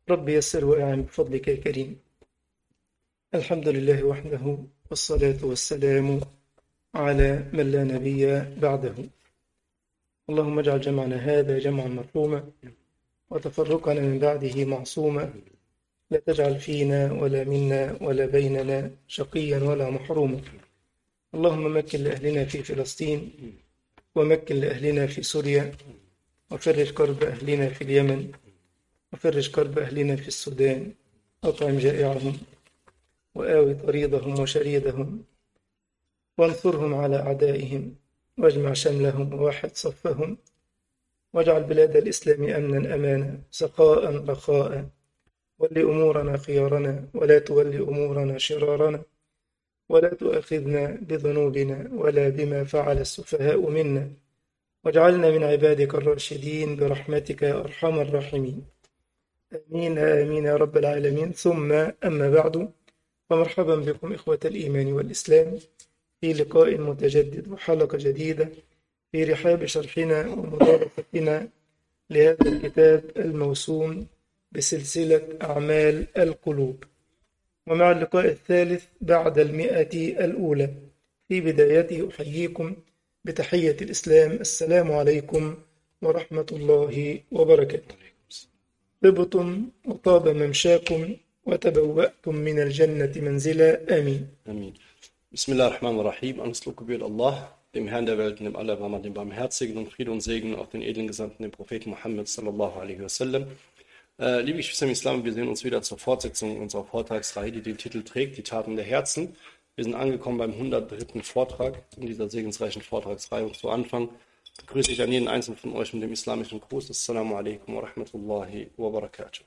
رب يسر وأعن بفضلك يا كريم الحمد لله وحده والصلاة والسلام على من لا نبي بعده اللهم اجعل جمعنا هذا جمعا مرحوما وتفرقنا من بعده معصوما لا تجعل فينا ولا منا ولا بيننا شقيا ولا محروما اللهم مكن لأهلنا في فلسطين ومكن لأهلنا في سوريا وفرج كرب أهلنا في اليمن وفرج كرب أهلنا في السودان أطعم جائعهم وآوي طريضهم وشريدهم وانصرهم على أعدائهم واجمع شملهم وواحد صفهم واجعل بلاد الإسلام أمنا أمانا سخاء رخاء ول أمورنا خيارنا ولا تول أمورنا شرارنا ولا تؤاخذنا بذنوبنا ولا بما فعل السفهاء منا واجعلنا من عبادك الراشدين برحمتك يا أرحم الراحمين آمين آمين يا رب العالمين ثم أما بعد فمرحبا بكم إخوة الإيمان والإسلام في لقاء متجدد وحلقة جديدة في رحاب شرحنا ومدارستنا لهذا الكتاب الموسوم بسلسلة أعمال القلوب ومع اللقاء الثالث بعد المئة الأولى في بدايته أحييكم بتحية الإسلام السلام عليكم ورحمة الله وبركاته طبتم وطاب ممشاكم وتبوأتم من الجنة منزلا آمين Amen. Bismillahirrahmanirrahim. Alles Lob gebührt Allah, dem Herrn der Welt, dem Allerbarmer, dem Barmherzigen und Friede und Segen auf den edlen Gesandten, dem Propheten Muhammad sallallahu alaihi wasallam. Äh, liebe Geschwister im Islam, wir sehen uns wieder zur Fortsetzung unserer Vortragsreihe, die den Titel trägt, die Taten der Herzen. Wir sind angekommen beim 103. Vortrag in dieser segensreichen Vortragsreihe und zu Anfang begrüße ich an jeden einzelnen von euch mit dem islamischen Gruß. Assalamu alaikum wa rahmatullahi wa barakatuh.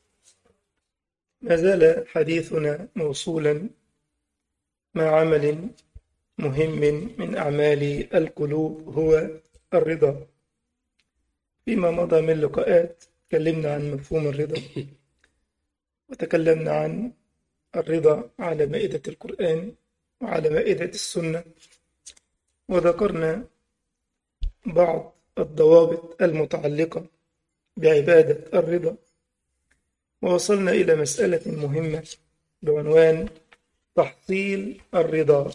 ما زال حديثنا موصولا مع عمل مهم من أعمال القلوب هو الرضا فيما مضى من لقاءات تكلمنا عن مفهوم الرضا وتكلمنا عن الرضا على مائدة القرآن وعلى مائدة السنة وذكرنا بعض الضوابط المتعلقة بعبادة الرضا ووصلنا إلى مسألة مهمة بعنوان تحصيل الرضا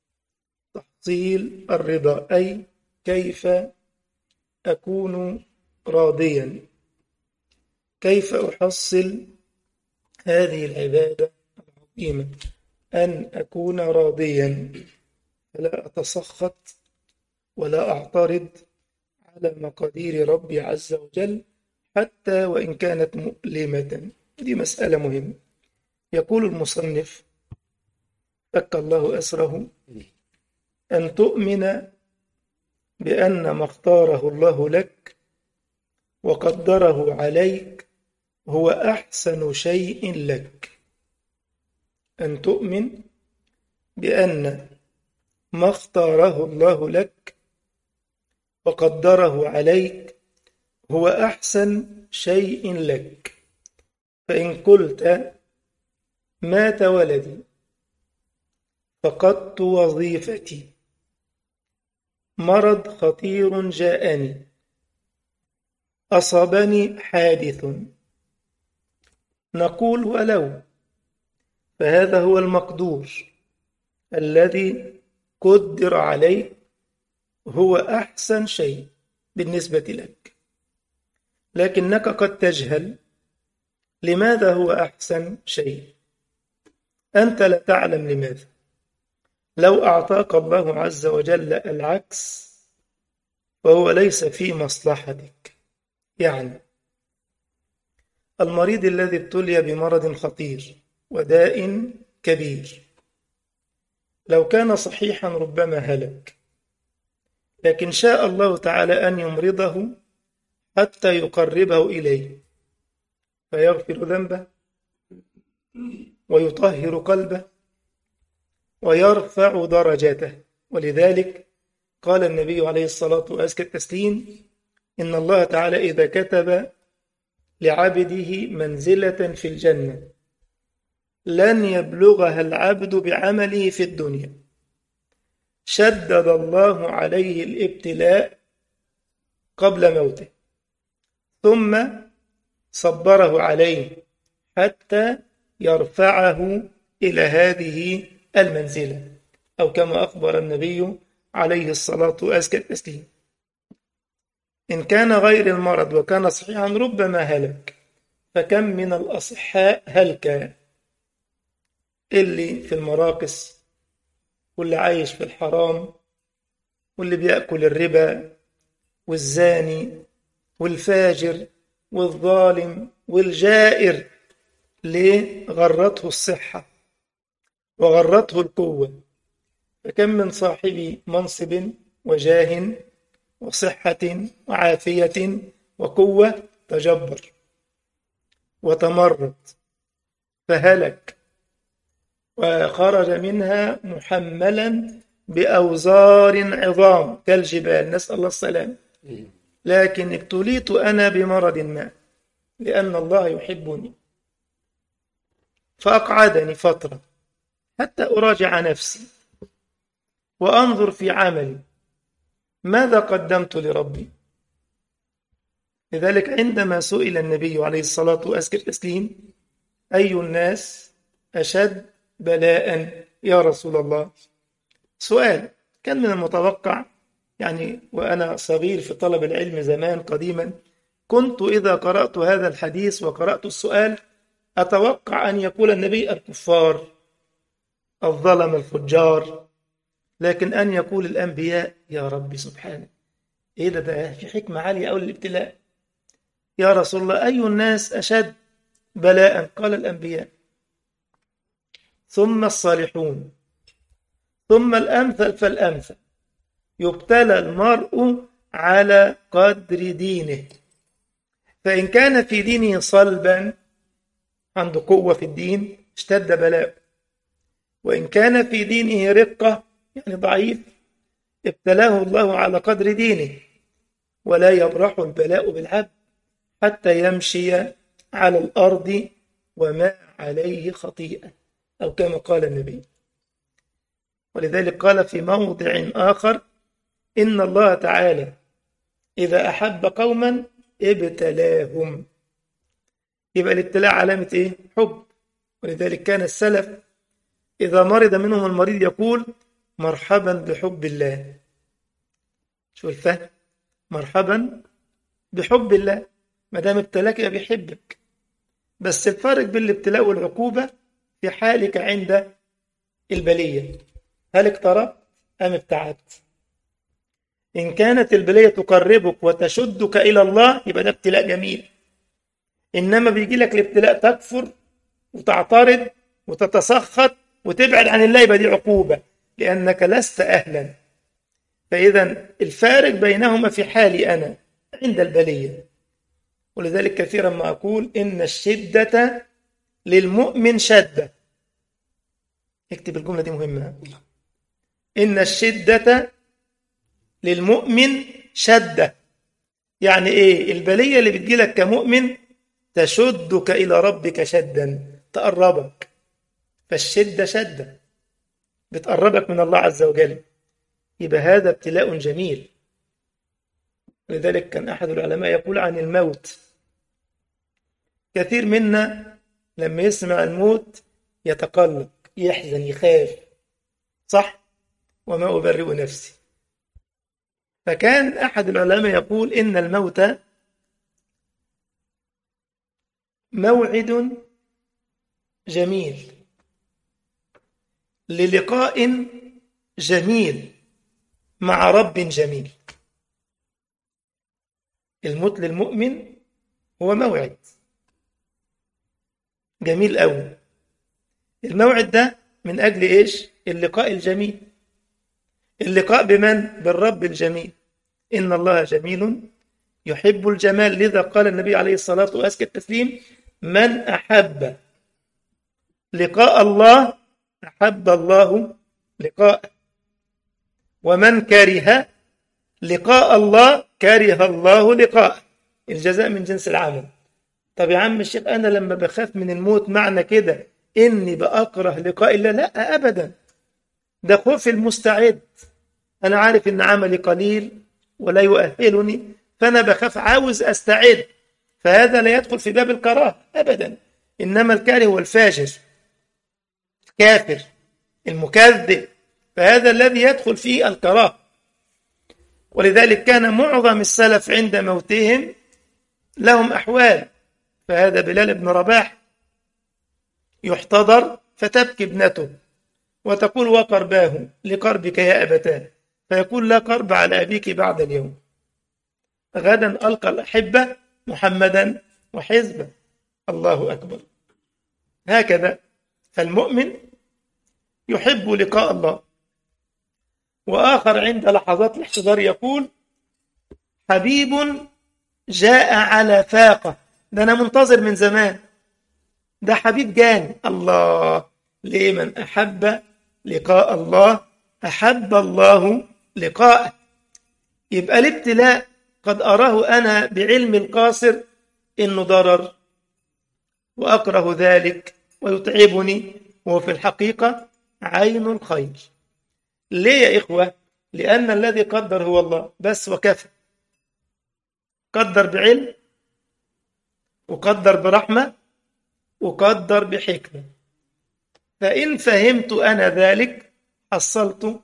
تحصيل الرضا أي كيف أكون راضيا كيف أحصل هذه العبادة العظيمة أن أكون راضيا فلا أتسخط ولا أعترض على مقادير ربي عز وجل حتى وإن كانت مؤلمة دي مسألة مهمة يقول المصنف فك الله أسره أن تؤمن بأن ما اختاره الله لك وقدره عليك هو أحسن شيء لك أن تؤمن بأن ما اختاره الله لك وقدره عليك هو أحسن شيء لك فإن قلت مات ولدي فقدت وظيفتي مرض خطير جاءني أصابني حادث نقول ولو فهذا هو المقدور الذي قدر عليك هو أحسن شيء بالنسبة لك لكنك قد تجهل لماذا هو أحسن شيء أنت لا تعلم لماذا لو أعطاك الله عز وجل العكس فهو ليس في مصلحتك يعني المريض الذي ابتلي بمرض خطير وداء كبير لو كان صحيحا ربما هلك لكن شاء الله تعالى أن يمرضه حتى يقربه إليه فيغفر ذنبه ويطهر قلبه ويرفع درجته ولذلك قال النبي عليه الصلاة وأزكى التسليم إن الله تعالى إذا كتب لعبده منزلة في الجنة لن يبلغها العبد بعمله في الدنيا شدد الله عليه الابتلاء قبل موته ثم صبره عليه حتى يرفعه إلى هذه المنزلة أو كما أخبر النبي عليه الصلاة وأزكى التسليم إن كان غير المرض وكان صحيحا ربما هلك فكم من الأصحاء هلك اللي في المراقص واللي عايش في الحرام واللي بيأكل الربا والزاني والفاجر والظالم والجائر ليه غرته الصحة وغرته القوة فكم من صاحب منصب وجاه وصحة وعافية وقوة تجبر وتمرد فهلك وخرج منها محملا بأوزار عظام كالجبال نسأل الله السلام لكن ابتليت أنا بمرض ما لأن الله يحبني فأقعدني فترة حتى أراجع نفسي وأنظر في عملي ماذا قدمت لربي لذلك عندما سئل النبي عليه الصلاة والتسليم أي الناس أشد بلاء يا رسول الله سؤال كان من المتوقع يعني وأنا صغير في طلب العلم زمان قديما كنت إذا قرأت هذا الحديث وقرأت السؤال أتوقع أن يقول النبي الكفار الظلم الفجار لكن أن يقول الأنبياء يا ربي سبحانه إيه ده ده في حكمة عالية أو الابتلاء يا رسول الله أي الناس أشد بلاء قال الأنبياء ثم الصالحون ثم الأمثل فالأمثل يبتلى المرء على قدر دينه فإن كان في دينه صلبا عنده قوة في الدين اشتد بلاء وإن كان في دينه رقة يعني ضعيف ابتلاه الله على قدر دينه ولا يبرح البلاء بالعبد حتى يمشي على الأرض وما عليه خطيئة أو كما قال النبي ولذلك قال في موضع آخر إن الله تعالى إذا أحب قوما ابتلاهم يبقى الابتلاء علامة إيه؟ حب ولذلك كان السلف إذا مرض منهم المريض يقول مرحبا بحب الله شو الفهم مرحبا بحب الله ما دام ابتلاك يبقى بيحبك بس الفرق بين الابتلاء والعقوبة في حالك عند البلية هل اقتربت أم ابتعدت إن كانت البلية تقربك وتشدك إلى الله يبقى ده ابتلاء جميل إنما بيجي لك الابتلاء تكفر وتعترض وتتسخط وتبعد عن الله يبقى دي عقوبة لأنك لست أهلا فإذا الفارق بينهما في حالي أنا عند البلية ولذلك كثيرا ما أقول إن الشدة للمؤمن شدة اكتب الجملة دي مهمة إن الشدة للمؤمن شدة يعني إيه البلية اللي بتجيلك كمؤمن تشدك إلى ربك شدا تقربك فالشدة شدة بتقربك من الله عز وجل يبقى هذا ابتلاء جميل لذلك كان أحد العلماء يقول عن الموت كثير منا لما يسمع الموت يتقلق يحزن يخاف صح وما أبرئ نفسي فكان أحد العلماء يقول إن الموت موعد جميل للقاء جميل مع رب جميل الموت للمؤمن هو موعد جميل أوي الموعد ده من أجل إيش اللقاء الجميل اللقاء بمن بالرب الجميل إن الله جميل يحب الجمال لذا قال النبي عليه الصلاة وأزكى التسليم من أحب لقاء الله أحب الله لقاءه ومن كره لقاء الله كره الله لقاءه الجزاء من جنس العمل طب يا عم الشيخ أنا لما بخاف من الموت معنى كده إني بأكره لقاء الله لا أبدا ده خوف المستعد أنا عارف إن عملي قليل ولا يؤهلني فأنا بخاف عاوز أستعد فهذا لا يدخل في باب الكراهة أبدا إنما الكاره هو الفاجر الكافر المكذب فهذا الذي يدخل فيه الكراهة ولذلك كان معظم السلف عند موتهم لهم أحوال فهذا بلال بن رباح يحتضر فتبكي ابنته وتقول وقرباه لقربك يا أبتاه فيقول لا قرب على أبيك بعد اليوم غدا ألقى الأحبة محمدا وحزبه الله أكبر هكذا فالمؤمن يحب لقاء الله وآخر عند لحظات الاحتضار يقول حبيب جاء على فاقة ده أنا منتظر من زمان ده حبيب جاني الله لمن أحب لقاء الله أحب الله لقاءه يبقى الابتلاء قد أراه أنا بعلم القاصر إنه ضرر وأكره ذلك ويتعبني وهو في الحقيقة عين الخير ليه يا إخوة؟ لأن الذي قدر هو الله بس وكفى قدر بعلم وقدر برحمة وقدر بحكمة فإن فهمت أنا ذلك حصلت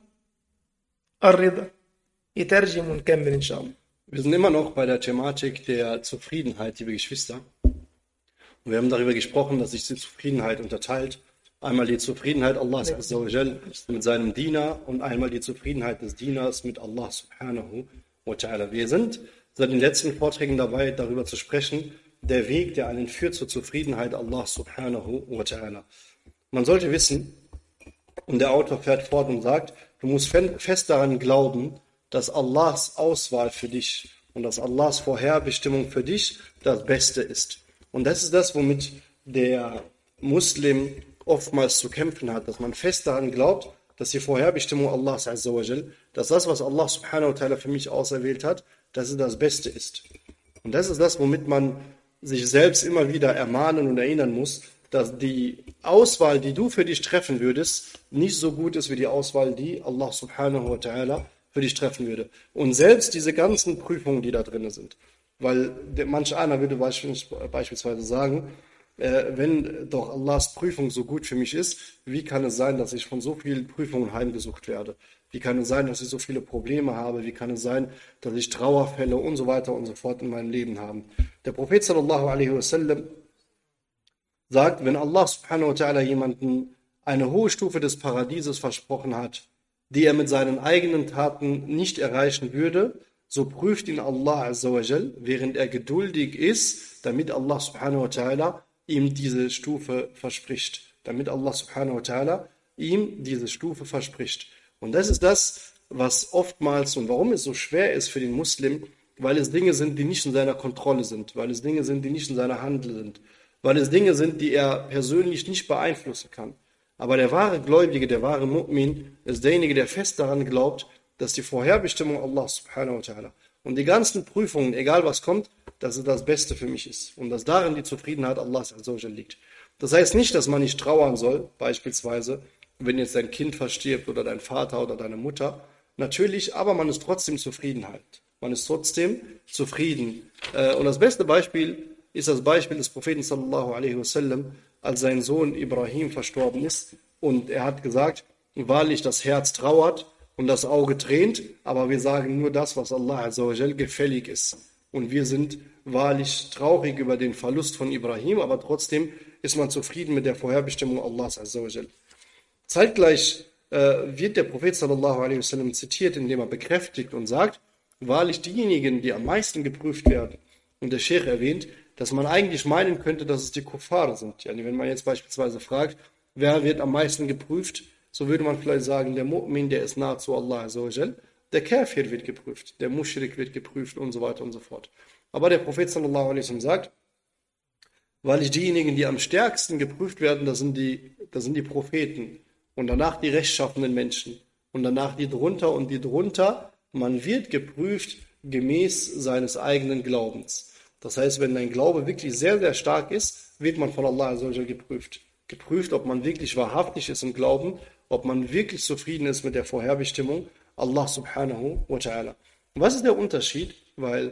الرضا يترجم ونكمل إن شاء الله Wir sind immer noch bei der Thematik der Zufriedenheit, liebe Geschwister. Und wir haben darüber gesprochen, dass sich die Zufriedenheit unterteilt. Einmal die Zufriedenheit Allahs Azzawajal mit seinem Diener und einmal die Zufriedenheit des Dieners mit Allah subhanahu wa ta'ala. Wir sind seit den letzten Vorträgen dabei, darüber zu sprechen, der Weg, der einen führt zur Zufriedenheit Allah subhanahu wa ta'ala. Man sollte wissen, und der Autor fährt fort und sagt, du musst fest daran glauben, dass Allahs Auswahl für dich und dass Allahs Vorherbestimmung für dich das Beste ist. Und das ist das, womit der Muslim oftmals zu kämpfen hat, dass man fest daran glaubt, dass die Vorherbestimmung Allahs Azzawajal, dass das, was Allah subhanahu wa ta'ala für mich auserwählt hat, dass es das Beste ist. Und das ist das, womit man sich selbst immer wieder ermahnen und erinnern muss, dass die Auswahl, die du für dich treffen würdest, nicht so gut ist wie die Auswahl, die Allah subhanahu wa ta'ala für dich treffen würde. Und selbst diese ganzen Prüfungen, die da drin sind, weil der, manch einer würde beispielsweise sagen, äh, wenn doch Allahs Prüfung so gut für mich ist, wie kann es sein, dass ich von so vielen Prüfungen heimgesucht werde? Wie kann es sein, dass ich so viele Probleme habe? Wie kann es sein, dass ich Trauerfälle und so weiter und so fort in meinem Leben habe? Der Prophet sallallahu alaihi wasallam sagt, wenn Allah subhanahu wa ta'ala jemanden eine hohe Stufe des Paradieses versprochen hat, die er mit seinen eigenen Taten nicht erreichen würde, so prüft ihn Allah azawajal, während er geduldig ist, damit Allah subhanahu wa ta'ala ihm diese Stufe verspricht. Damit Allah subhanahu wa ta'ala ihm diese Stufe verspricht. Und das ist das, was oftmals und warum es so schwer ist für den Muslim, weil es Dinge sind, die nicht in seiner Kontrolle sind, weil es Dinge sind, die nicht in seiner Hand sind, weil es Dinge sind, die er persönlich nicht beeinflussen kann. Aber der wahre Gläubige, der wahre Mu'min, ist derjenige, der fest daran glaubt, dass die Vorherbestimmung Allah subhanahu wa ta'ala und die ganzen Prüfungen, egal was kommt, dass es das Beste für mich ist und dass darin die Zufriedenheit Allahs liegt. Das heißt nicht, dass man nicht trauern soll, beispielsweise, wenn jetzt dein Kind verstirbt oder dein Vater oder deine Mutter. Natürlich, aber man ist trotzdem zufrieden halt. Man ist trotzdem zufrieden. Äh, und das beste Beispiel ist das Beispiel des Propheten sallallahu alaihi wasallam, als sein Sohn Ibrahim verstorben ist. Und er hat gesagt, wahrlich das Herz trauert und das Auge tränt, aber wir sagen nur das, was Allah gefällig ist. Und wir sind wahrlich traurig über den Verlust von Ibrahim, aber trotzdem ist man zufrieden mit der Vorherbestimmung Allahs Zeitgleich äh, wird der Prophet sallallahu alaihi wasallam zitiert, indem er bekräftigt und sagt, wahrlich diejenigen, die am meisten geprüft werden. Und der Sheikh erwähnt, dass man eigentlich meinen könnte, dass es die Kuffar sind. Ja, wenn man jetzt beispielsweise fragt, wer wird am meisten geprüft, so würde man vielleicht sagen, der Mu'min, der ist nahe zu Allah Azzawajal, der Kafir wird geprüft, der Mushrik wird geprüft und so weiter und so fort. Aber der Prophet sallallahu alaihi wasallam sagt, weil ich diejenigen, die am stärksten geprüft werden, das sind die, das sind die Propheten und danach die rechtschaffenen Menschen und danach die drunter und die drunter. Man wird geprüft gemäß seines eigenen Glaubens. Das heißt, wenn dein Glaube wirklich sehr, sehr stark ist, wird man von Allah geprüft. Geprüft, ob man wirklich wahrhaftig ist im Glauben, ob man wirklich zufrieden ist mit der Vorherbestimmung Allah subhanahu wa ta'ala. Was ist der Unterschied? Weil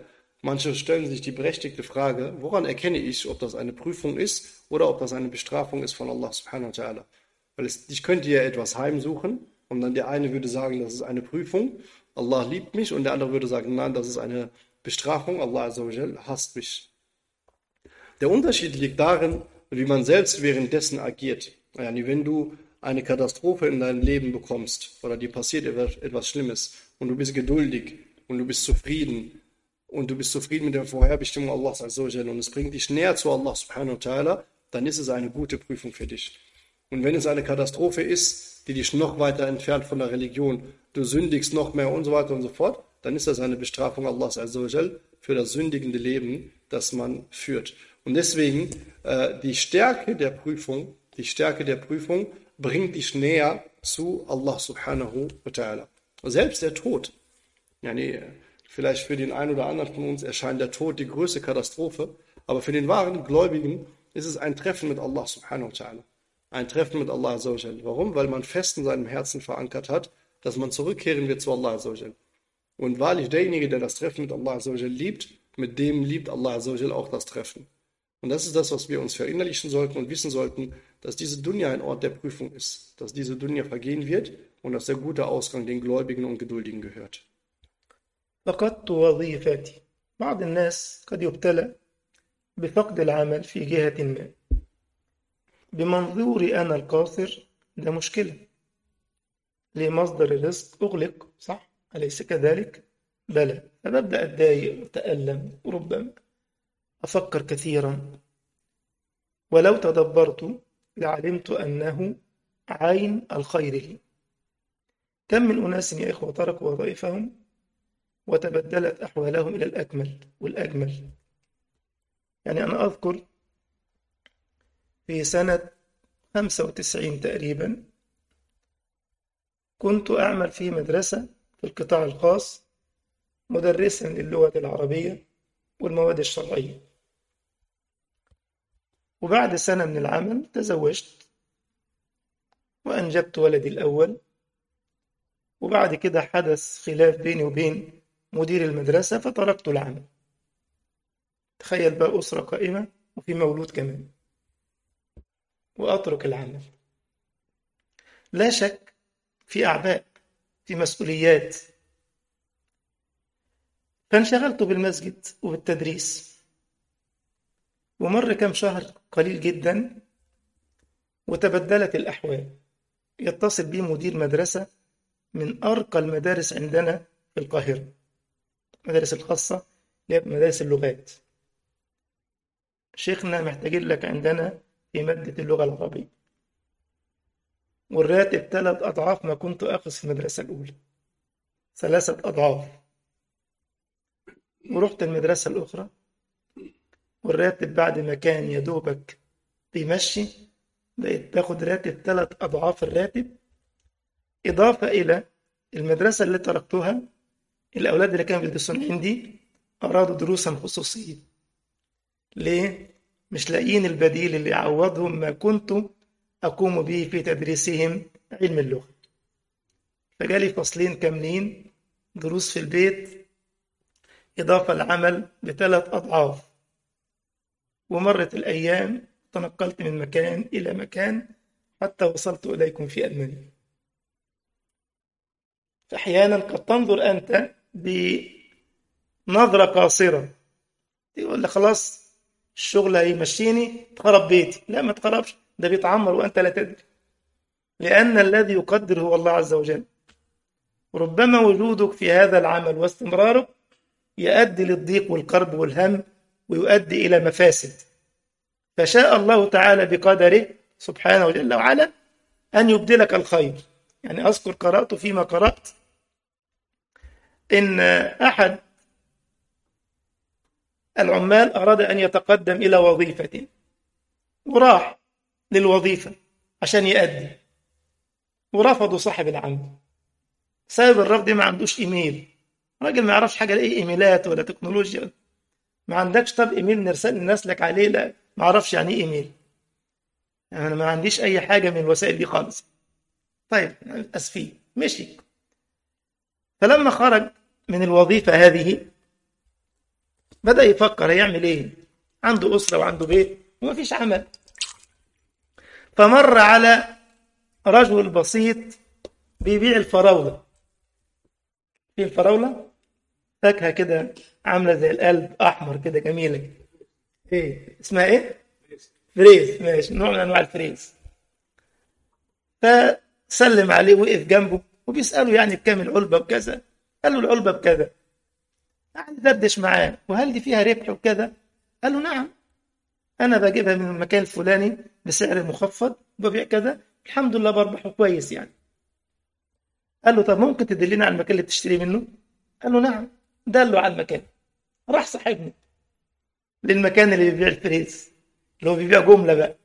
Manche stellen sich die berechtigte Frage, woran erkenne ich, ob das eine Prüfung ist oder ob das eine Bestrafung ist von Allah subhanahu wa ta'ala. Weil es, ich könnte ja etwas heimsuchen und dann der eine würde sagen, das ist eine Prüfung, Allah liebt mich und der andere würde sagen, nein, das ist eine Bestrafung, Allah azawajal hasst mich. Der Unterschied liegt darin, wie man selbst währenddessen agiert. Yani wenn du eine Katastrophe in deinem Leben bekommst oder dir passiert etwas Schlimmes und du bist geduldig und du bist zufrieden und du bist zufrieden mit der Vorherbestimmung Allahs und es bringt dich näher zu Allah subhanahu wa ta'ala, dann ist es eine gute Prüfung für dich. Und wenn es eine Katastrophe ist, die dich noch weiter entfernt von der Religion, du sündigst noch mehr und so weiter und so fort, dann ist das eine Bestrafung Allahs für das sündigende Leben, das man führt. Und deswegen äh, die Stärke der Prüfung, die Stärke der Prüfung bringt dich näher zu Allah subhanahu wa ta'ala. Selbst der Tod, ja, nee, Vielleicht für den einen oder anderen von uns erscheint der Tod die größte Katastrophe, aber für den wahren Gläubigen ist es ein Treffen mit Allah subhanahu wa ta'ala. Ein Treffen mit Allah azawajal. Warum? Weil man fest in seinem Herzen verankert hat, dass man zurückkehren wird zu Allah azawajal. Und wahrlich derjenige, der das Treffen mit Allah azawajal liebt, mit dem liebt Allah azawajal auch das Treffen. Und das ist das, was wir uns verinnerlichen sollten und wissen sollten, dass diese Dunja ein Ort der Prüfung ist, dass diese Dunja vergehen wird und dass der gute Ausgang den Gläubigen und Geduldigen gehört. فقدت وظيفتي بعض الناس قد يبتلى بفقد العمل في جهة ما بمنظوري أنا القاصر ده مشكلة لمصدر الرزق أغلق صح أليس كذلك بلى فببدأ أتضايق وأتألم وربما أفكر كثيرا ولو تدبرت لعلمت أنه عين الخير لي كم من أناس يا إخوة تركوا وظائفهم وتبدلت أحوالهم إلى الأكمل والأجمل يعني أنا أذكر في سنة 95 تقريبا كنت أعمل في مدرسة في القطاع الخاص مدرسا للغة العربية والمواد الشرعية وبعد سنة من العمل تزوجت وأنجبت ولدي الأول وبعد كده حدث خلاف بيني وبين مدير المدرسة فتركت العمل تخيل بقى أسرة قائمة وفي مولود كمان وأترك العمل لا شك في أعباء في مسؤوليات فانشغلت بالمسجد وبالتدريس ومر كم شهر قليل جدا وتبدلت الأحوال يتصل بي مدير مدرسة من أرقى المدارس عندنا في القاهرة المدارس الخاصة اللي هي مدارس اللغات شيخنا محتاجين لك عندنا في مادة اللغة العربية والراتب ثلاث أضعاف ما كنت آخذ في المدرسة الأولى ثلاثة أضعاف ورحت المدرسة الأخرى والراتب بعد ما كان يا دوبك بيمشي بقيت باخد راتب ثلاث أضعاف الراتب إضافة إلى المدرسة اللي تركتها الأولاد اللي كانوا بيدرسون عندي أرادوا دروسا خصوصية ليه؟ مش لاقيين البديل اللي يعوضهم ما كنت أقوم به في تدريسهم علم اللغة فجالي فصلين كاملين دروس في البيت إضافة العمل بثلاث أضعاف ومرت الأيام تنقلت من مكان إلى مكان حتى وصلت إليكم في ألمانيا فأحيانا قد تنظر أنت بنظرة قاصرة يقول لك خلاص الشغل هيمشيني تخرب بيتي لا ما تخربش ده بيتعمر وأنت لا تدري لأن الذي يقدر هو الله عز وجل ربما وجودك في هذا العمل واستمرارك يؤدي للضيق والكرب والهم ويؤدي إلى مفاسد فشاء الله تعالى بقدره سبحانه وجل وعلا أن يبدلك الخير يعني أذكر قرأت فيما قرأت إن أحد العمال أراد أن يتقدم إلى وظيفة وراح للوظيفة عشان يأدي ورفضوا صاحب العمل سبب الرفض ما عندوش إيميل راجل ما يعرفش حاجة إيه إيميلات ولا تكنولوجيا ما عندكش طب إيميل نرسل نسلك عليه لا ما أعرفش يعني إيه إيميل يعني أنا ما عنديش أي حاجة من الوسائل دي خالص طيب أسفين مشي فلما خرج من الوظيفة هذه بدأ يفكر هيعمل ايه عنده أسرة وعنده بيت ومفيش عمل فمر على رجل بسيط بيبيع الفراولة في الفراولة فاكهة كده عاملة زي القلب أحمر كده جميلة ايه اسمها ايه فريز ماشي نوع من انواع الفريز فسلم عليه وقف جنبه وبيسأله يعني بكام العلبة بكذا قال له العلبة بكذا يعني دردش معاه وهل دي فيها ربح وكذا قال له نعم أنا بجيبها من المكان الفلاني بسعر مخفض وببيع كذا الحمد لله بربحه كويس يعني قال له طب ممكن تدلنا على المكان اللي بتشتري منه قال له نعم دله على المكان راح صاحبني للمكان اللي بيبيع الفريز اللي هو بيبيع جملة بقى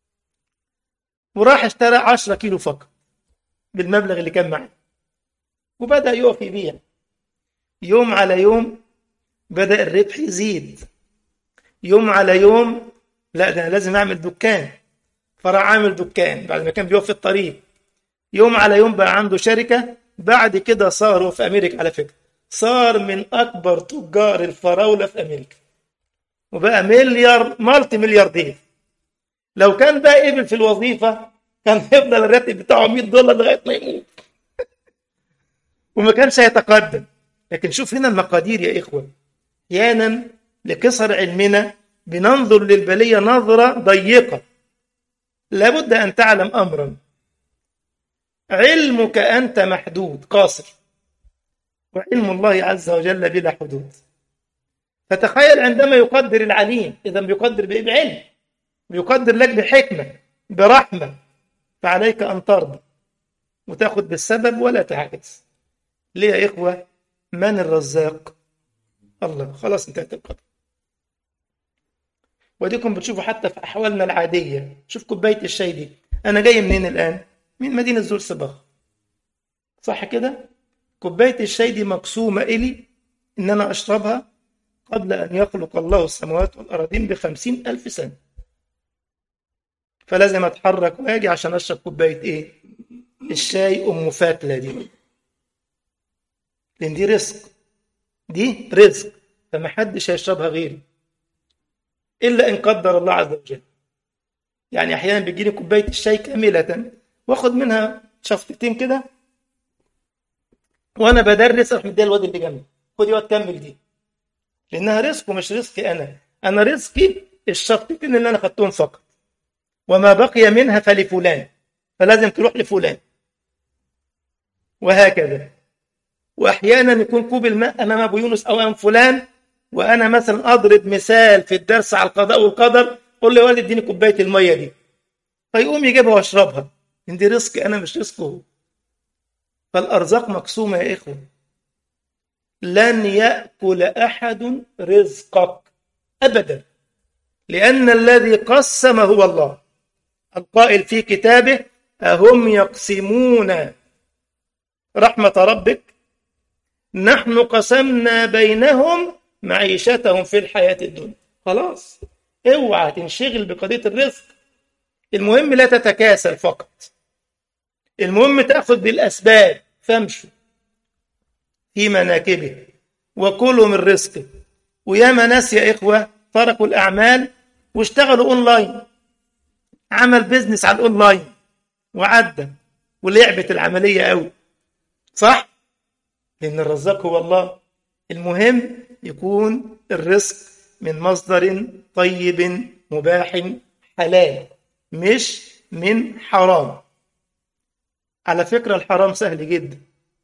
وراح اشترى 10 كيلو فقط بالمبلغ اللي كان معاه وبدأ يقف يبيع يوم على يوم بدأ الربح يزيد يوم على يوم لا ده أنا لازم أعمل دكان فراح عامل دكان بعد ما كان بيقف في الطريق يوم على يوم بقى عنده شركة بعد كده صار هو في أمريكا على فكرة صار من أكبر تجار الفراولة في أمريكا وبقى مليار مالتي ملياردير لو كان بقى قبل في الوظيفة كان هيفضل الراتب بتاعه 100 دولار لغاية ما يموت وما كانش هيتقدم لكن شوف هنا المقادير يا إخوة أحيانا لكسر علمنا بننظر للبلية نظرة ضيقة لابد أن تعلم أمرا علمك أنت محدود قاصر وعلم الله عز وجل بلا حدود فتخيل عندما يقدر العليم إذا بيقدر بإيه؟ بعلم بيقدر لك بحكمة برحمة فعليك أن ترضى وتاخد بالسبب ولا تعجز ليه يا إخوة من الرزاق الله خلاص انتهت القدر وديكم بتشوفوا حتى في أحوالنا العادية شوف كوباية الشاي دي أنا جاي منين الآن من مدينة زول صباغ صح كده كوباية الشاي دي مقسومة إلي إن أنا أشربها قبل أن يخلق الله السماوات والأراضين بخمسين ألف سنة فلازم أتحرك وأجي عشان أشرب كوباية إيه الشاي أم فاتلة دي لأن دي رزق دي رزق فمحدش هيشربها غيري إلا إن قدر الله عز وجل يعني أحيانا بيجيني كوباية الشاي كاملة واخد منها شفطتين كده وانا بدرس اروح مديها الواد اللي جنبي خد يا كمل دي لانها رزق ومش رزقي انا انا رزقي الشفطتين اللي انا خدتهم فقط وما بقي منها فلفلان فلازم تروح لفلان وهكذا واحيانا يكون كوب الماء امام ابو يونس او امام فلان وانا مثلا اضرب مثال في الدرس على القضاء والقدر قول لي والد اديني كوبايه الميه دي فيقوم يجيبها واشربها ان دي رزقي انا مش رزقه فالارزاق مقسومه يا اخوه لن ياكل احد رزقك ابدا لان الذي قسم هو الله القائل في كتابه اهم يقسمون رحمه ربك نحن قسمنا بينهم معيشتهم في الحياه الدنيا خلاص اوعى تنشغل بقضيه الرزق المهم لا تتكاسل فقط المهم تأخذ بالأسباب فامشوا في مناكبه وكلوا من رزقه وياما ناس يا إخوة تركوا الأعمال واشتغلوا أونلاين عمل بيزنس على الأونلاين وعدى ولعبت العملية قوي صح؟ لأن الرزاق هو الله المهم يكون الرزق من مصدر طيب مباح حلال مش من حرام على فكرة الحرام سهل جدا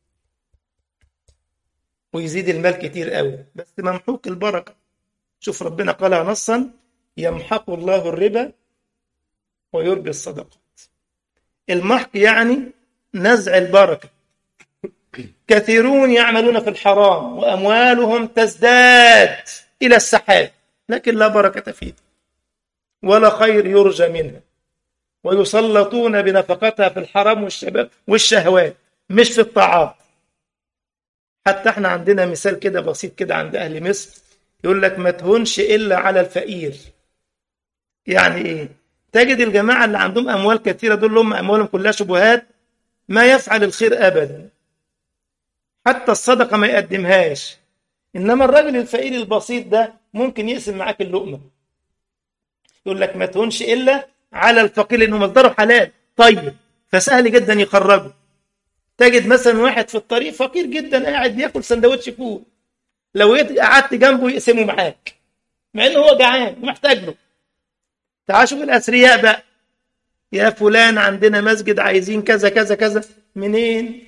ويزيد المال كتير قوي بس ممحوق البركة شوف ربنا قالها نصا يمحق الله الربا ويربي الصدقات المحق يعني نزع البركة كثيرون يعملون في الحرام وأموالهم تزداد إلى السحاب لكن لا بركة فيه ولا خير يرجى منها ويسلطون بنفقتها في الحرام والشباب والشهوات مش في الطاعات حتى احنا عندنا مثال كده بسيط كده عند اهل مصر يقول لك ما تهونش الا على الفقير يعني ايه تجد الجماعه اللي عندهم اموال كثيره دول هم اموالهم كلها شبهات ما يفعل الخير ابدا حتى الصدقه ما يقدمهاش انما الراجل الفقير البسيط ده ممكن يقسم معاك اللقمة يقول لك ما تهونش إلا على الفقير لأنه مصدره حلال طيب فسهل جدا يخرجه تجد مثلا واحد في الطريق فقير جدا قاعد بياكل سندوتش فول لو قعدت جنبه يقسمه معاك مع انه هو جعان ومحتاج له تعال شوف الاثرياء بقى يا فلان عندنا مسجد عايزين كذا كذا كذا منين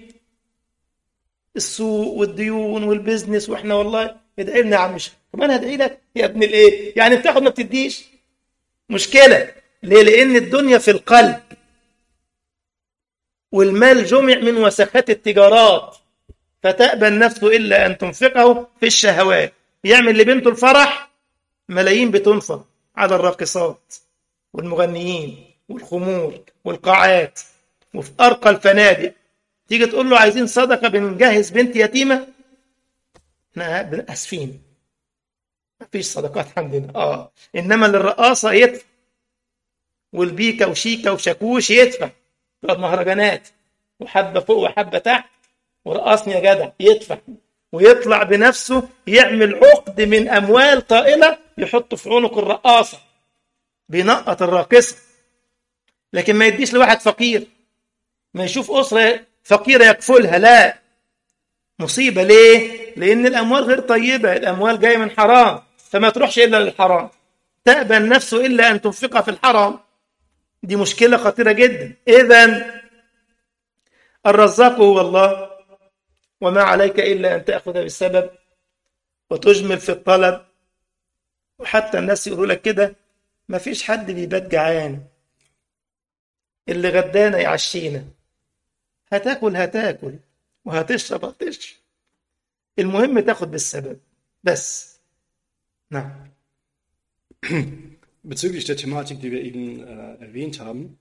السوق والديون والبزنس واحنا والله ادعي لنا يا عم شيخ طب انا هدعي لك يا ابن الايه يعني بتاخد ما بتديش مشكله ليه لان الدنيا في القلب والمال جمع من وسخات التجارات فتأبى النفس إلا أن تنفقه في الشهوات يعمل لبنته الفرح ملايين بتنفق على الراقصات والمغنيين والخمور والقاعات وفي أرقى الفنادق تيجي تقول له عايزين صدقة بنجهز بنت يتيمة احنا اسفين مفيش صدقات عندنا اه انما للرقاصة يدفع والبيكا وشيكا وشاكوش يدفع تقعد مهرجانات وحبة فوق وحبة تحت ورقصني يا جدع يدفع ويطلع بنفسه يعمل عقد من أموال طائلة يحط في عنق الرقاصة بينقط الراقصة لكن ما يديش لواحد فقير ما يشوف أسرة فقيرة يكفلها لا مصيبة ليه؟ لأن الأموال غير طيبة الأموال جاية من حرام فما تروحش إلا للحرام تأبى النفس إلا أن تنفقها في الحرام دي مشكلة خطيرة جدا إذا الرزاق هو الله وما عليك إلا أن تأخذ بالسبب وتجمل في الطلب وحتى الناس يقولوا لك كده ما فيش حد بيبات جعان اللي غدانا يعشينا هتاكل هتاكل وهتشرب هتشرب المهم تاخد بالسبب بس نعم Bezüglich der Thematik, die wir eben äh, erwähnt haben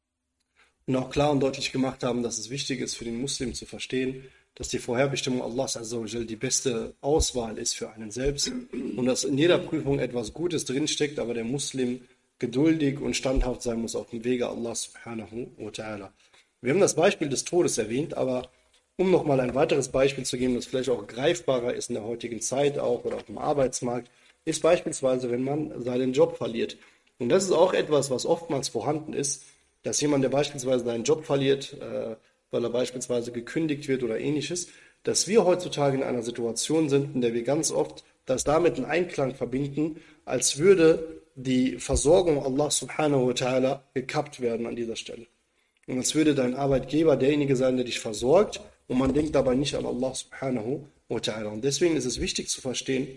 und auch klar und deutlich gemacht haben, dass es wichtig ist für den Muslim zu verstehen, dass die Vorherbestimmung Allahs Azzawajal die beste Auswahl ist für einen selbst und dass in jeder Prüfung etwas Gutes drinsteckt, aber der Muslim geduldig und standhaft sein muss auf dem Wege Allahs subhanahu wa ta'ala. Wir haben das Beispiel des Todes erwähnt, aber um nochmal ein weiteres Beispiel zu geben, das vielleicht auch greifbarer ist in der heutigen Zeit auch oder auf dem Arbeitsmarkt, ist beispielsweise, wenn man seinen Job verliert. Und das ist auch etwas, was oftmals vorhanden ist, dass jemand, der beispielsweise seinen Job verliert, äh, weil er beispielsweise gekündigt wird oder ähnliches, dass wir heutzutage in einer Situation sind, in der wir ganz oft das damit in Einklang verbinden, als würde die Versorgung Allah subhanahu wa ta'ala gekappt werden an dieser Stelle. Und als würde dein Arbeitgeber derjenige sein, der dich versorgt und man denkt dabei nicht an Allah subhanahu wa ta'ala. Und deswegen ist es wichtig zu verstehen,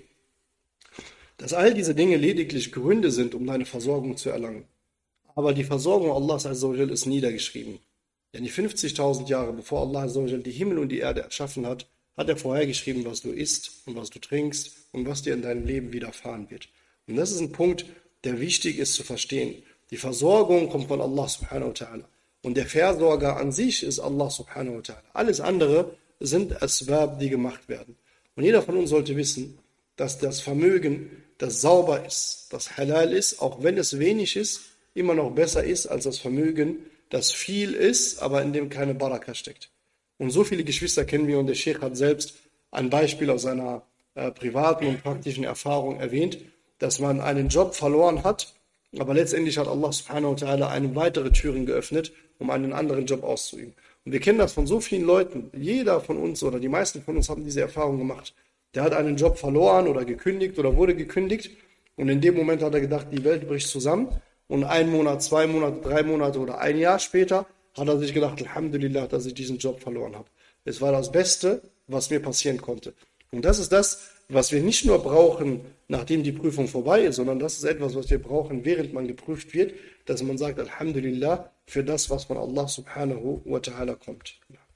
dass all diese Dinge lediglich Gründe sind, um deine Versorgung zu erlangen. Aber die Versorgung Allahs Azzawajal ist niedergeschrieben. Denn die 50.000 Jahre bevor Allah Azzawajal die Himmel und die Erde erschaffen hat, hat er vorhergeschrieben, was du isst und was du trinkst und was dir in deinem Leben widerfahren wird. Und das ist ein Punkt, der wichtig ist zu verstehen. Die Versorgung kommt von Allah subhanahu wa ta'ala. Und der Versorger an sich ist Allah subhanahu wa ta'ala. Alles andere sind Asbab, die gemacht werden. Und jeder von uns sollte wissen, dass das Vermögen, das sauber ist, das halal ist, auch wenn es wenig ist, immer noch besser ist als das Vermögen, das viel ist, aber in dem keine Baraka steckt. Und so viele Geschwister kennen wir und der Sheikh hat selbst ein Beispiel aus seiner äh, privaten und praktischen Erfahrung erwähnt, dass man einen Job verloren hat, aber letztendlich hat Allah subhanahu wa ta'ala einem weitere Türen geöffnet, um einen anderen Job auszuüben. Und wir kennen das von so vielen Leuten. Jeder von uns oder die meisten von uns haben diese Erfahrung gemacht. Der hat einen Job verloren oder gekündigt oder wurde gekündigt. Und in dem Moment hat er gedacht, die Welt bricht zusammen. Und ein Monat, zwei Monate, drei Monate oder ein Jahr später hat er sich gedacht, Alhamdulillah, dass ich diesen Job verloren habe. Es war das Beste, was mir passieren konnte. Und das ist das, was wir nicht nur brauchen, nachdem die Prüfung vorbei ist, sondern das ist etwas, was wir brauchen, während man geprüft wird, dass man sagt, Alhamdulillah, für das, was von Allah subhanahu wa ta'ala kommt.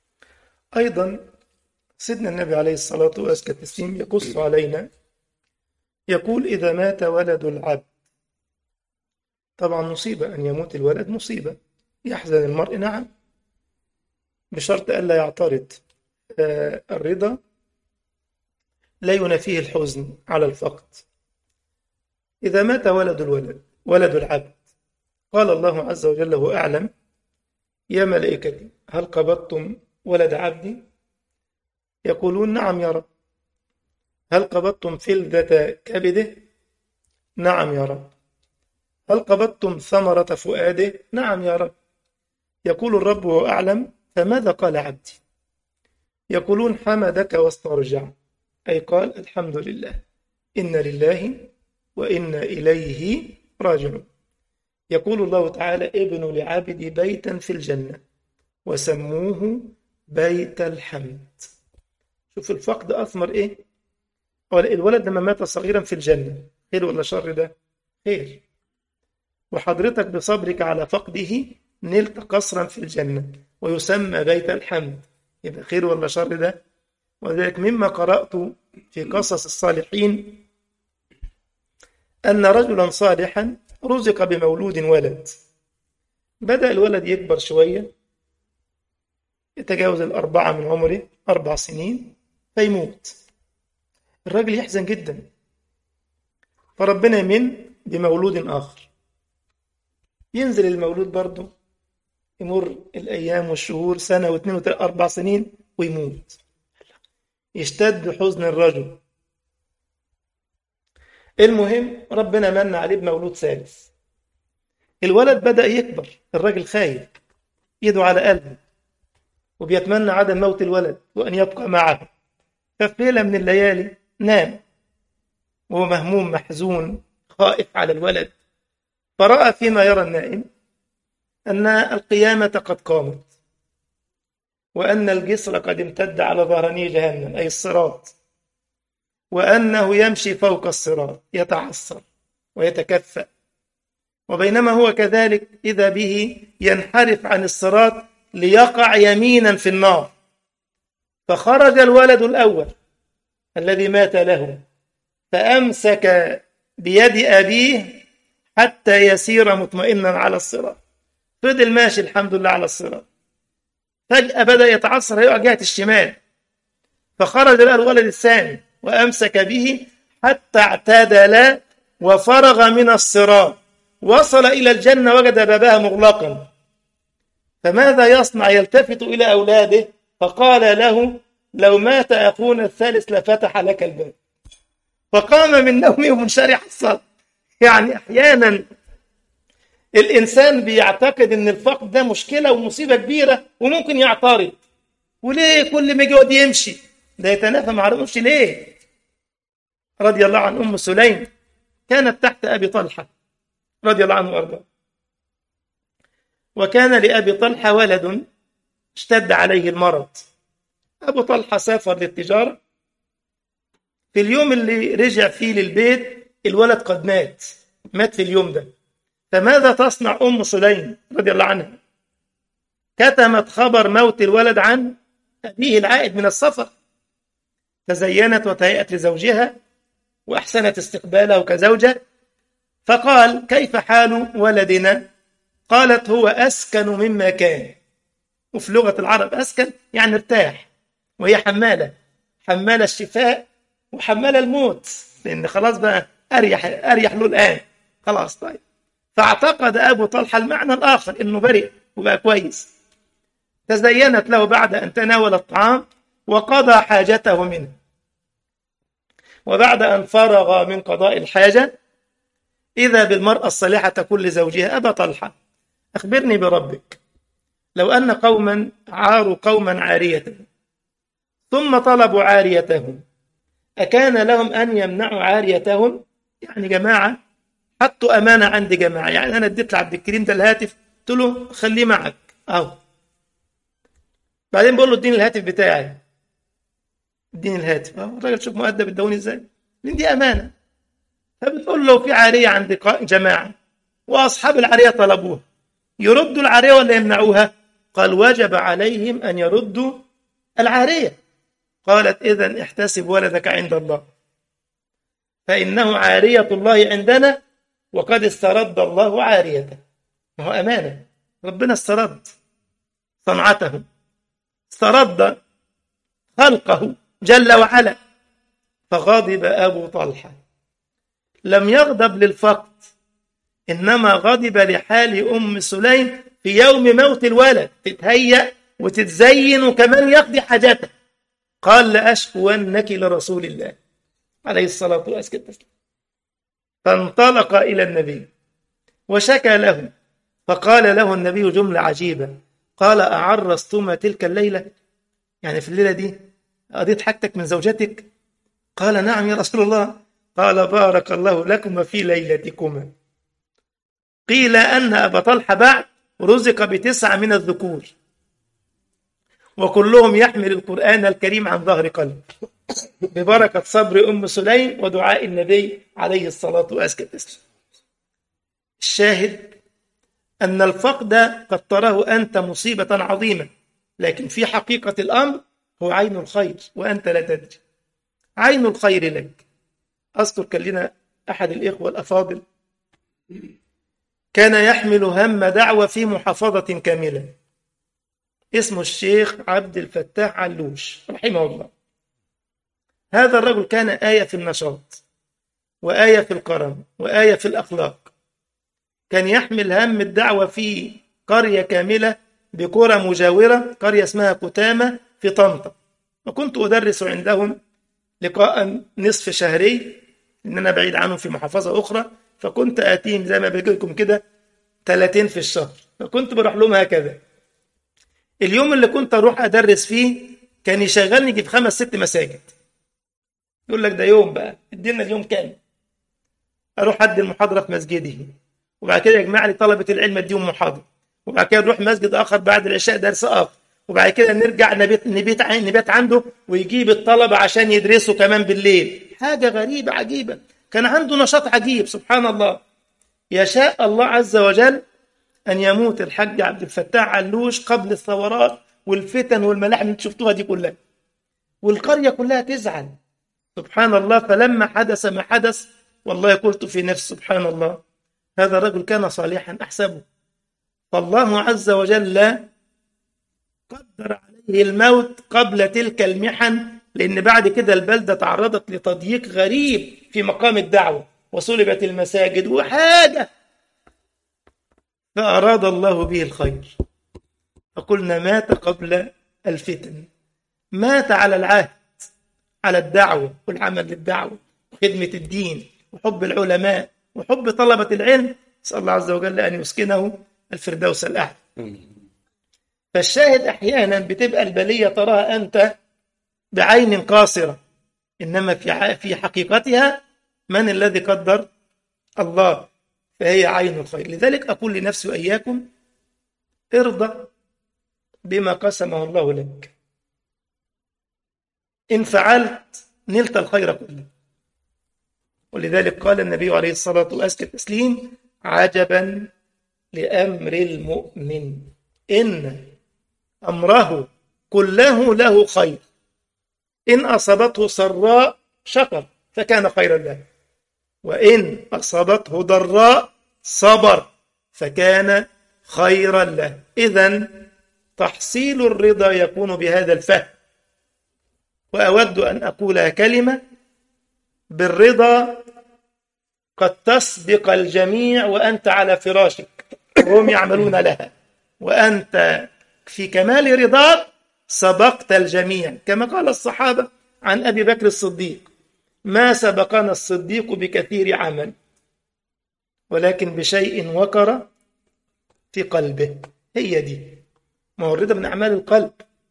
أيضا سيدنا النبي عليه الصلاة وأزكى التسليم يقص علينا يقول إذا مات ولد العبد طبعا مصيبة أن يموت الولد مصيبة يحزن المرء نعم بشرط ألا يعترض آه، الرضا لا ينافيه الحزن على الفقد إذا مات ولد الولد ولد العبد قال الله عز وجل هو أعلم يا ملائكتي هل قبضتم ولد عبدي يقولون نعم يا رب هل قبضتم فلذة كبده نعم يا رب هل قبضتم ثمرة فؤاده نعم يا رب يقول الرب وهو أعلم فماذا قال عبدي يقولون حمدك واسترجع أي قال الحمد لله إن لله وإنا إليه راجعون يقول الله تعالى ابن لعبدي بيتا في الجنة وسموه بيت الحمد شوف الفقد أثمر إيه الولد لما مات صغيرا في الجنة خير ولا شر ده خير وحضرتك بصبرك على فقده نلت قصرا في الجنة ويسمى بيت الحمد يبقى خير ولا شر ده ولذلك مما قرأت في قصص الصالحين أن رجلا صالحا رزق بمولود ولد بدأ الولد يكبر شوية يتجاوز الأربعة من عمره أربع سنين فيموت الراجل يحزن جدا فربنا يمن بمولود آخر ينزل المولود برضه يمر الأيام والشهور سنة واثنين وثلاثة أربع سنين ويموت يشتد حزن الرجل المهم ربنا من عليه بمولود ثالث الولد بدأ يكبر الراجل خايف ايده على قلبه وبيتمنى عدم موت الولد وأن يبقى معه ففي ليلة من الليالي نام وهو مهموم محزون خائف على الولد فرأى فيما يرى النائم أن القيامة قد قامت وأن الجسر قد امتد على ظهراني جهنم أي الصراط وأنه يمشي فوق الصراط يتعثر ويتكفأ وبينما هو كذلك إذا به ينحرف عن الصراط ليقع يمينا في النار فخرج الولد الأول الذي مات له فأمسك بيد أبيه حتى يسير مطمئنا على الصراط فضل ماشي الحمد لله على الصراط فجأة بدأ يتعثر هيقع جهة الشمال فخرج له الولد الثاني وأمسك به حتى اعتدل وفرغ من الصراط وصل إلى الجنة وجد بابها مغلقا فماذا يصنع يلتفت إلى أولاده فقال له لو مات أخونا الثالث لفتح لك الباب فقام من نومه منشرح الصدر يعني أحيانا الإنسان بيعتقد إن الفقد ده مشكلة ومصيبة كبيرة وممكن يعترض وليه كل ما يقعد يمشي ده يتنافى مع يمشي ليه رضي الله عن أم سليم كانت تحت أبي طلحة رضي الله عنه وأرضاه وكان لأبي طلحة ولد اشتد عليه المرض أبو طلحة سافر للتجارة في اليوم اللي رجع فيه للبيت الولد قد مات مات في اليوم ده فماذا تصنع أم سليم رضي الله عنها كتمت خبر موت الولد عن أبيه العائد من السفر تزينت وتهيأت لزوجها وأحسنت استقباله كزوجة فقال كيف حال ولدنا قالت هو أسكن مما كان وفي لغة العرب أسكن يعني ارتاح وهي حمالة حمالة الشفاء وحمالة الموت لأن خلاص بقى أريح أريح له الآن خلاص طيب فاعتقد أبو طلحة المعنى الآخر إنه برئ وبقى كويس تزينت له بعد أن تناول الطعام وقضى حاجته منه وبعد أن فرغ من قضاء الحاجة إذا بالمرأة الصالحة تقول لزوجها أبا طلحة أخبرني بربك لو أن قوما عاروا قوما عارية ثم طلبوا عاريتهم أكان لهم أن يمنعوا عاريتهم يعني جماعة حطوا أمانة عند جماعة يعني أنا اديت لعبد الكريم ده الهاتف قلت له خليه معك أهو بعدين بقول له اديني الهاتف بتاعي اديني الهاتف أهو الراجل شوف مؤدب ادوني ازاي لأن دي أمانة فبتقول له في عارية عند جماعة وأصحاب العارية طلبوها يردوا العارية ولا يمنعوها قال وجب عليهم أن يردوا العارية قالت إذا احتسب ولدك عند الله فإنه عارية الله عندنا وقد استرد الله عاريته ما هو أمانة ربنا استرد صنعته استرد خلقه جل وعلا فغضب أبو طلحة لم يغضب للفقد إنما غضب لحال أم سليم في يوم موت الولد تتهيأ وتتزين وكمان يقضي حاجته قال لأشكونك لرسول الله عليه الصلاة والسلام فانطلق إلى النبي وشكى له فقال له النبي جملة عجيبة قال أعرستما تلك الليلة يعني في الليلة دي قضيت حاجتك من زوجتك قال نعم يا رسول الله قال بارك الله لكما في ليلتكما قيل أن أبا طلحة بعد رزق بتسعة من الذكور وكلهم يحمل القرآن الكريم عن ظهر قلب ببركة صبر أم سليم ودعاء النبي عليه الصلاة والسلام الشاهد أن الفقد قد تراه أنت مصيبة عظيمة لكن في حقيقة الأمر هو عين الخير وأنت لا تدري عين الخير لك أذكر كان لنا أحد الإخوة الأفاضل كان يحمل هم دعوة في محافظة كاملة اسمه الشيخ عبد الفتاح علوش رحمه الله هذا الرجل كان آية في النشاط وآية في الكرم وآية في الأخلاق كان يحمل هم الدعوة في قرية كاملة بقرى مجاورة قرية اسمها كتامة في طنطا وكنت أدرس عندهم لقاء نصف شهري إن أنا بعيد عنهم في محافظة أخرى فكنت آتيهم زي ما بيجي لكم كده 30 في الشهر فكنت بروح لهم هكذا اليوم اللي كنت أروح أدرس فيه كان يشغلني يجي في خمس ست مساجد يقول لك ده يوم بقى ادينا اليوم كام أروح أدي المحاضرة في مسجده وبعد كده يجمع لي طلبة العلم اديهم محاضرة وبعد كده نروح مسجد آخر بعد العشاء درس آخر وبعد كده نرجع نبيت نبيت نبيت عنده ويجيب الطلبة عشان يدرسوا كمان بالليل حاجة غريبة عجيبة كان عنده نشاط عجيب سبحان الله يشاء الله عز وجل أن يموت الحاج عبد الفتاح علوش قبل الثورات والفتن والملاحم اللي انتوا شفتوها دي كلها والقرية كلها تزعل سبحان الله فلما حدث ما حدث والله قلت في نفسي سبحان الله هذا الرجل كان صالحا أحسبه فالله عز وجل قدر عليه الموت قبل تلك المحن لأن بعد كده البلدة تعرضت لتضييق غريب في مقام الدعوة وصلبت المساجد وحاجة فأراد الله به الخير فقلنا مات قبل الفتن مات على العهد على الدعوة والعمل للدعوة وخدمة الدين وحب العلماء وحب طلبة العلم نسأل الله عز وجل أن يسكنه الفردوس الأعلى فالشاهد أحيانا بتبقى البلية تراها أنت بعين قاصرة إنما في في حقيقتها من الذي قدر الله فهي عين الخير لذلك أقول لنفسي وإياكم ارضى بما قسمه الله لك إن فعلت نلت الخير كله ولذلك قال النبي عليه الصلاة والسلام تسليم عجبا لأمر المؤمن إن أمره كله له خير إن أصابته سراء شكر فكان خيرا له وإن أصابته ضراء صبر فكان خيرا له إذا تحصيل الرضا يكون بهذا الفهم وأود أن أقول كلمة بالرضا قد تسبق الجميع وأنت على فراشك وهم يعملون لها وأنت في كمال رضاك سبقت الجميع كما قال الصحابة عن أبي بكر الصديق ما سبقنا الصديق بكثير عمل ولكن بشيء وقر في قلبه هي دي ما هو الرضا من أعمال القلب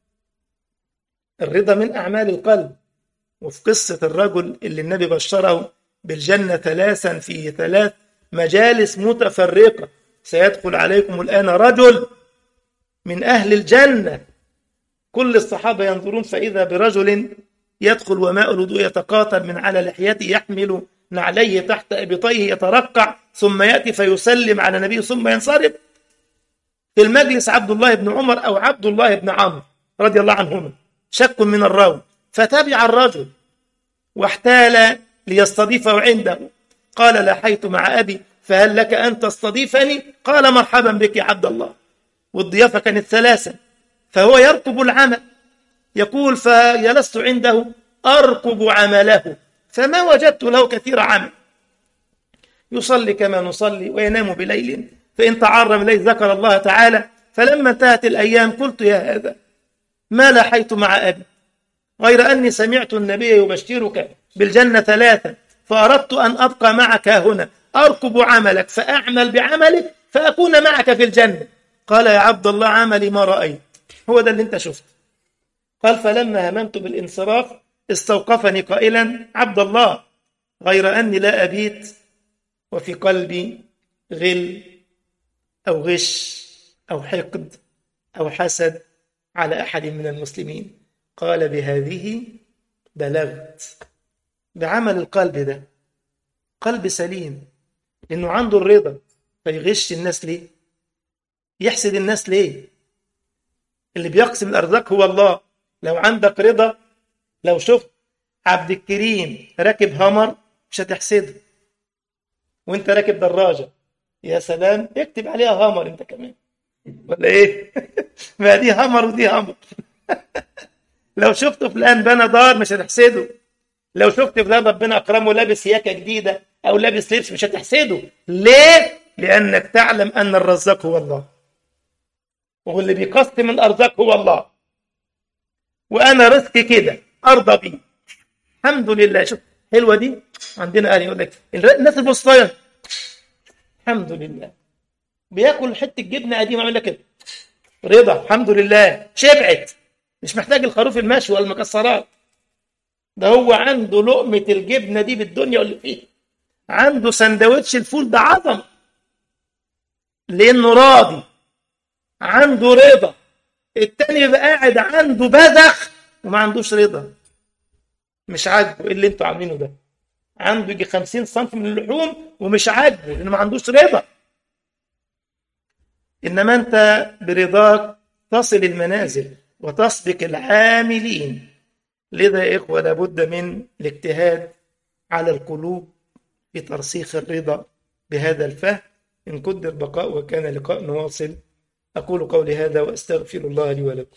الرضا من أعمال القلب وفي قصة الرجل اللي النبي بشره بالجنة ثلاثا في ثلاث مجالس متفرقة سيدخل عليكم الآن رجل من أهل الجنة كل الصحابة ينظرون فإذا برجل يدخل وماء الوضوء يتقاطر من على لحيته يحمل نعليه تحت إبطيه يترقع ثم يأتي فيسلم على النبي ثم ينصرف في المجلس عبد الله بن عمر أو عبد الله بن عمرو رضي الله عنهما شك من الراوي فتبع الرجل واحتال ليستضيفه عنده قال لاحيت مع أبي فهل لك أن تستضيفني قال مرحبا بك يا عبد الله والضيافة كانت ثلاثة فهو يرقب العمل يقول فجلست عنده أرقب عمله فما وجدت له كثير عمل يصلي كما نصلي وينام بليل فإن تعرم إليه ذكر الله تعالى فلما انتهت الأيام قلت يا هذا ما لاحيت مع أبي غير أني سمعت النبي يبشرك بالجنة ثلاثة فأردت أن أبقى معك هنا أركب عملك فأعمل بعملك فأكون معك في الجنة قال يا عبد الله عملي ما رأيت هو ده اللي انت شفته قال فلما هممت بالانصراف استوقفني قائلا عبد الله غير أني لا أبيت وفي قلبي غل أو غش أو حقد أو حسد على أحد من المسلمين قال بهذه بلغت بعمل القلب ده قلب سليم إنه عنده الرضا فيغش الناس ليه يحسد الناس ليه اللي بيقسم الأرزاق هو الله لو عندك رضا لو شفت عبد الكريم راكب همر مش هتحسده وانت راكب دراجة يا سلام اكتب عليها همر انت كمان ولا ايه ما دي همر ودي همر لو شفت فلان بنى دار مش هتحسده لو شفت فلان ربنا اكرمه لابس ياكه جديده او لابس لبس مش هتحسده ليه لانك تعلم ان الرزاق هو الله واللي بيقسم الارزاق هو الله وانا رزقي كده ارضى بيه الحمد لله شوف حلوه دي عندنا قال يقول لك الناس البسطايه الحمد لله بياكل حته جبنه قديمه عامل لك كده رضا الحمد لله شبعت مش محتاج الخروف المشوي والمكسرات ده هو عنده لقمه الجبنه دي بالدنيا واللي فيها عنده سندوتش الفول ده عظم لانه راضي عنده رضا التاني يبقى قاعد عنده بذخ وما عندوش رضا مش عاجبه ايه اللي انتوا عاملينه ده عنده يجي 50 سم من اللحوم ومش عاجبه لانه ما عندوش رضا انما انت برضاك تصل المنازل وتسبق العاملين لذا يا اخوه لابد من الاجتهاد على القلوب في ترسيخ الرضا بهذا الفهم ان قدر بقاء وكان لقاء نواصل اقول قولي هذا واستغفر الله لي ولكم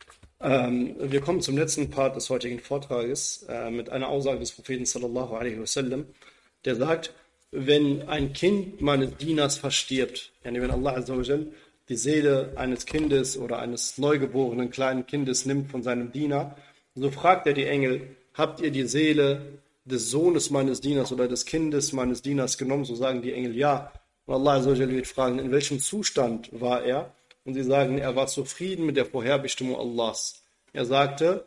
Ähm, wir kommen zum letzten Part des heutigen Vortrages äh, mit einer Aussage des Propheten sallallahu alaihi wasallam, der sagt, wenn ein Kind meines Dieners verstirbt, yani wenn Allah azza wa jal die Seele eines Kindes oder eines neugeborenen kleinen Kindes nimmt von seinem Diener, so fragt er die Engel, habt ihr die Seele des Sohnes meines Dieners oder des Kindes meines Dieners genommen? So sagen die Engel ja. Und Allah azza wa jal wird fragen, in welchem Zustand war er? Und sie sagen, er war zufrieden mit der Vorherbestimmung Allahs. Er sagte,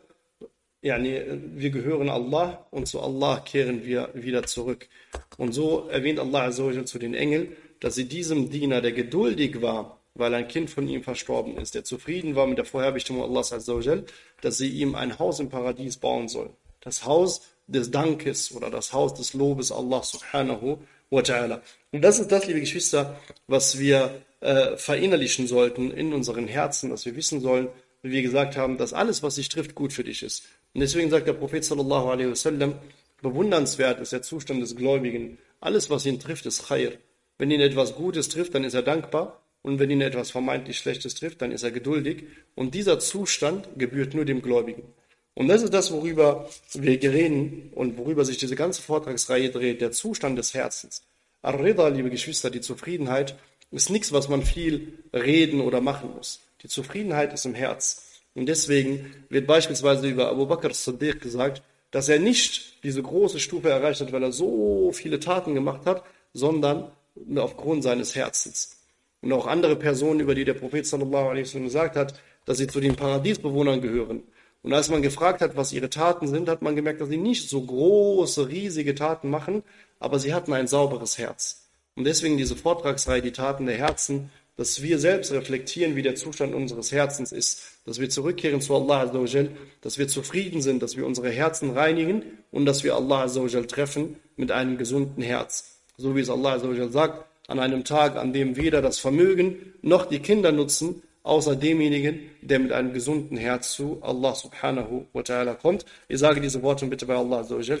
yani, wir gehören Allah und zu Allah kehren wir wieder zurück. Und so erwähnt Allah Azzawajal zu den Engeln, dass sie diesem Diener, der geduldig war, weil ein Kind von ihm verstorben ist, der zufrieden war mit der Vorherbestimmung Allahs Azzawajal, dass sie ihm ein Haus im Paradies bauen sollen. Das Haus des Dankes oder das Haus des Lobes Allah subhanahu wa ta'ala. Und das ist das, liebe Geschwister, was wir äh, verinnerlichen sollten in unseren Herzen, dass wir wissen sollen, wie wir gesagt haben, dass alles, was dich trifft, gut für dich ist. Und deswegen sagt der Prophet sallallahu alaihi wasallam, bewundernswert ist der Zustand des Gläubigen. Alles, was ihn trifft, ist Khair. Wenn ihn etwas Gutes trifft, dann ist er dankbar. Und wenn ihn etwas vermeintlich Schlechtes trifft, dann ist er geduldig. Und dieser Zustand gebührt nur dem Gläubigen. Und das ist das, worüber wir reden und worüber sich diese ganze Vortragsreihe dreht, der Zustand des Herzens. Ar-Rida, liebe Geschwister, die Zufriedenheit ist nichts, was man viel reden oder machen muss. Die Zufriedenheit ist im Herz. Und deswegen wird beispielsweise über Abu Bakr Siddiq gesagt, dass er nicht diese große Stufe erreicht hat, weil er so viele Taten gemacht hat, sondern aufgrund seines Herzens. Und auch andere Personen, über die der Prophet sallallahu alaihi wasallam gesagt hat, dass sie zu den Paradiesbewohnern gehören. Und als man gefragt hat, was ihre Taten sind, hat man gemerkt, dass sie nicht so große, riesige Taten machen, aber sie hatten ein sauberes Herz. Und deswegen diese Vortragsreihe, die Taten der Herzen, dass wir selbst reflektieren, wie der Zustand unseres Herzens ist, dass wir zurückkehren zu Allah Azzawajal, dass wir zufrieden sind, dass wir unsere Herzen reinigen und dass wir Allah Azzawajal treffen mit einem gesunden Herz. So wie es Allah Azzawajal sagt, an einem Tag, an dem weder das Vermögen noch die Kinder nutzen, außer demjenigen, der mit einem gesunden Herz zu Allah subhanahu wa ta'ala kommt. Ich sage diese Worte bitte bei Allah Azzawajal.